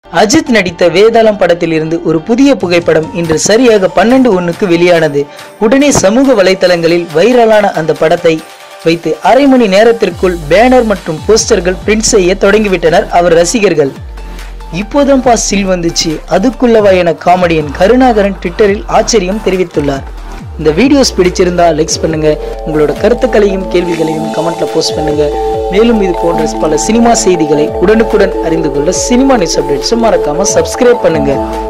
அஜித் நடித்த வேதாளம் படத்தில் இருந்து ஒரு புதிய புகைப்படம் இன்று சரியாக பன்னெண்டு ஒண்ணுக்கு வெளியானது உடனே சமூக வலைத்தளங்களில் வைரலான அந்த படத்தை வைத்து அரை மணி நேரத்திற்குள் பேனர் மற்றும் போஸ்டர்கள் பிரிண்ட் செய்ய தொடங்கிவிட்டனர் அவர் ரசிகர்கள் இப்போதான் பா சில் வந்துச்சு அதுக்குள்ளவா என காமெடியன் கருணாகரன் ட்விட்டரில் ஆச்சரியம் தெரிவித்துள்ளார் இந்த வீடியோஸ் பிடிச்சிருந்தா லைக்ஸ் பண்ணுங்க உங்களோட கருத்துக்களையும் கேள்விகளையும் கமெண்ட்ல போஸ்ட் பண்ணுங்க மேலும் இது போன்ற பல சினிமா செய்திகளை உடனுக்குடன் அறிந்து கொள்ள சினிமா நியூஸ் அப்டேட்ஸும் மறக்காம சப்ஸ்கிரைப் பண்ணுங்க